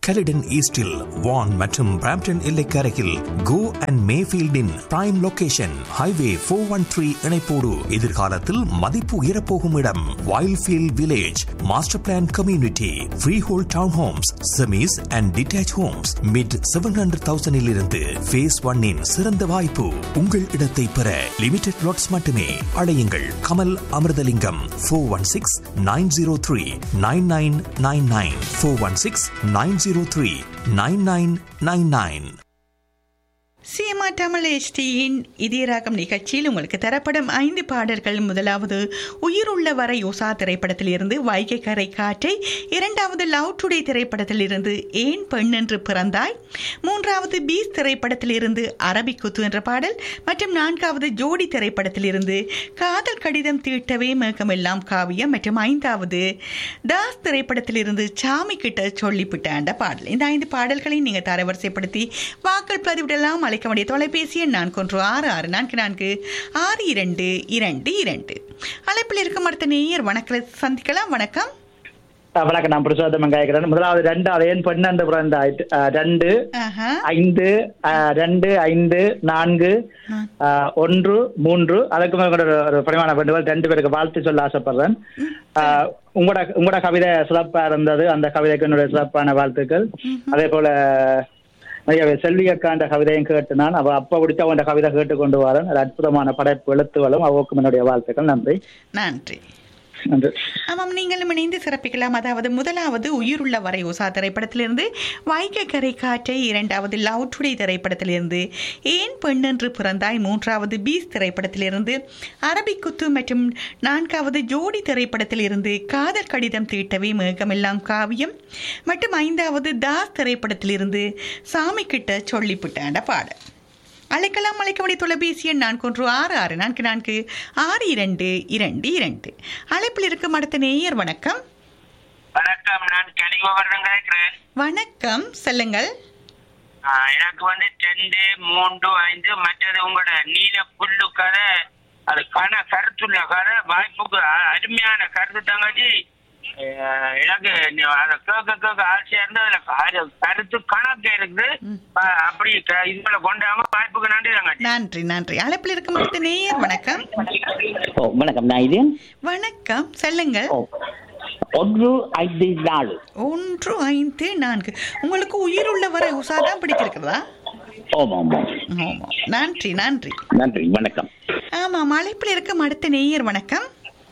கெலிடன் ஈஸ்டில் வான் மற்றும் பிராம்டன் எல்லைக்கரையில் கோ அண்ட் மேஃபீல்டின் prime location highway four one three இணைப்போடு எதிர்காலத்தில் மதிப்பு உயரப்போகும் இடம் Wildfield village master plan community freehold town homes semis and detach homes mid seven hundred தௌசண்டில் இருந்து ஃபேஸ் ஒன்னின் சிறந்த வாய்ப்பு உங்கள் இடத்தை பெற லிமிடெட் லாட்ஸ் மட்டுமே அழையுங்கள் Kamal Amirthalingam four one six nine zero three nine nine nine nine four one six nine zero three nine nine nine nine சிஎம்ஆ தமிழ் எஸ்டியின் இதயராகம் நிகழ்ச்சியில் உங்களுக்கு தரப்படும் ஐந்து பாடல்கள் முதலாவது உயிருள்ள வரை யோசா திரைப்படத்தில் இருந்து வைகை கரை காற்றை இரண்டாவது லவ் டுடே திரைப்படத்தில் இருந்து ஏன் பெண் என்று பிறந்தாய் மூன்றாவது பீஸ் திரைப்படத்தில் இருந்து அரபிக் குத்து என்ற பாடல் மற்றும் நான்காவது ஜோடி திரைப்படத்தில் இருந்து காதல் கடிதம் தீட்டவே மேகமெல்லாம் காவியம் மற்றும் ஐந்தாவது தாஸ் திரைப்படத்தில் இருந்து சாமி கிட்ட சொல்லிவிட்ட அந்த பாடல் இந்த ஐந்து பாடல்களை நீங்கள் தரவரிசைப்படுத்தி வாக்கள் பதிவிடலாம் அழைக்க வேண்டிய தொலைபேசி எண் நான்கு ஒன்று ஆறு ஆறு நான்கு நான்கு ஆறு இரண்டு இரண்டு இரண்டு அழைப்பில் இருக்கும் அடுத்த நேயர் வணக்கத்தை சந்திக்கலாம் வணக்கம் அஹ் வணக்கம் நான் புருஷோத்தமன் கேட்கிறேன் முதலாவது ரெண்டாவது ஏன் பன்னெண்டு பிறந்த ஆயிட்டு அஹ் ரெண்டு ஆஹா ஐந்து அஹ் ரெண்டு ஐந்து நான்கு அஹ் ஒன்று மூன்று அதுக்கு மேல கூட ஒரு- ஒரு பரிமாண வேண்டுகோள் ரெண்டு பேருக்கு வாழ்த்து சொல்ல ஆசைப்படுறேன் அஹ் உங்களோட உங்களோட கவிதை சிறப்பா இருந்தது அந்த கவிதைக்கு என்னுடைய சிறப்பான வாழ்த்துக்கள் அதே போல நிறைய செல்வி அக்காண்ட கவிதையும் கேட்டு நான் அவ அப்ப பிடிச்ச அவன் கவிதை கேட்டு கொண்டு வரேன் அது அற்புதமான படைப்பு எழுத்துகளும் அவக்கும் என்னுடைய வாழ்த்துக்கள் நன்றி நன்றி நன்றி ஆமாம் நீங்களும் இணைந்து சிறப்பிக்கலாம் அதாவது முதலாவது உயிருள்ள வரை உசா திரைப்படத்திலிருந்து வைகை கரை காற்றை இரண்டாவது லவ் டுடே திரைப்படத்திலிருந்து ஏன் பெண் என்று பிறந்தாய் மூன்றாவது பீஸ் திரைப்படத்திலிருந்து அரபிக் குத்து மற்றும் நான்காவது ஜோடி திரைப்படத்திலிருந்து காதல் கடிதம் தீட்டவே மேகமெல்லாம் காவியம் மற்றும் ஐந்தாவது தாஸ் திரைப்படத்திலிருந்து சாமி கிட்ட சொல்லிவிட்டாண்ட பாடல் அழைக்கலாம் அழைக்கவடி தொலைபேசி எண் நான்கு ஒன்று ஆறு ஆறு நான்கு நான்கு ஆறு இரண்டு இரண்டு இரண்டு அழைப்பில் இருக்கும் அடுத்த நேயர் வணக்கம் வணக்கம் நான் கலிகோவரன் கேட்கிறேன் வணக்கம் சொல்லுங்கள் ஆஹ் எனக்கு வந்து ரெண்டு மூன்று ஐந்து மற்றது உங்களோட நீல புல்லு கதை அது கன கருத்துள்ள கதை வாய்ப்புக்கு அ- அருமையான கருத்து தங்கச்சி ஆஹ் எனக்கு நீ அதை கேட்க கேட்க ஆசையா இருந்து அதுல க- கருத்து கணக்கு இருக்குது ஆஹ் அப்படி க- இதுல கொண்டாம வாய்ப்புக்கு நன்றி தங்கச்சி நன்றி நன்றி அழைப்பில் இருக்கும் அடுத்த நேயர் வணக்கம் ஓ வணக்கம் நான் இது வணக்கம் சொல்லுங்கள் ஓ ஒன்று ஐந்து நாலு ஒன்று ஐந்து நான்கு உங்களுக்கு உயிருள்ள வரை உஷா தான் பிடிச்சிருக்கிறதா ஆமாம் ஆமாம் ஆமாம் நன்றி நன்றி நன்றி வணக்கம் ஆமாம் அழைப்பில் இருக்கும் அடுத்த நேயர் வணக்கம்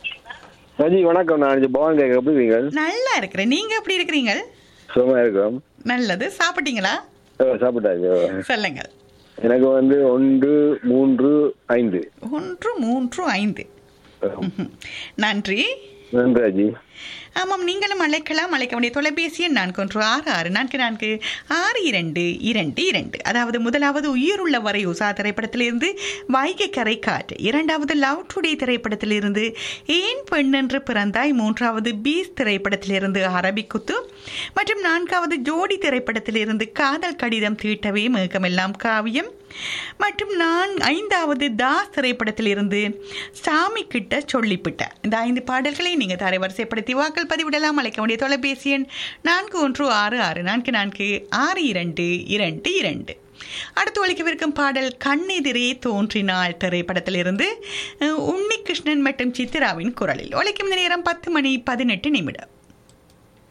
ரஜி வணக்கம் நான் இங்க பவான் கேட்க எப்படி இருக்கீங்க நல்லா இருக்கிறேன் நீங்க எப்படி இருக்கிறீங்க சும்மா இருக்கோம் நல்லது சாப்பிட்டீங்களா ஓ, சாப்பிட்டாச்சு சொல்லுங்கள் எனக்கு வந்து ஒன்று மூன்று ஐந்து ஒன்று மூன்று ஐந்து ம்ஹும். நன்றி நன்றி ராஜி ஆமாம் நீங்களும் அழைக்கலாம் அழைக்க வேண்டிய தொலைபேசி எண் நான்கு ஒன்று ஆறு ஆறு நான்கு நான்கு ஆறு இரண்டு இரண்டு இரண்டு அதாவது முதலாவது உயிருள்ள வரை உசா திரைப்படத்திலிருந்து வைகை கரை காற்று இரண்டாவது லவ் டுடே திரைப்படத்திலிருந்து ஏன் பெண் என்று பிறந்தாய் மூன்றாவது பீஸ் திரைப்படத்திலிருந்து அரபிக் குத்து மற்றும் நான்காவது ஜோடி திரைப்படத்திலிருந்து காதல் கடிதம் தீட்டவே மேகமெல்லாம் காவியம் மற்றும் நான் ஐந்தாவது தாஸ் திரைப்படத்திலிருந்து சாமி கிட்ட சொல்லிவிட்ட இந்த ஐந்து பாடல்களை நீங்கள் தரைவரிசைப்படுத்தி வாக்கள் பதிவிடலாம் அழைக்க வேண்டிய தொலைபேசி எண் நான்கு ஒன்று ஆறு ஆறு நான்கு நான்கு ஆறு இரண்டு இரண்டு இரண்டு அடுத்து ஒழிக்கவிருக்கும் பாடல் கண்ணெதிரே தோன்றினாள் திரைப்படத்திலிருந்து அஹ், உன்னிகிருஷ்ணன் மற்றும் சித்ராவின் குரலில் ஒழிக்கும் இந்த நேரம் பத்து மணி பதினெட்டு நிமிடம்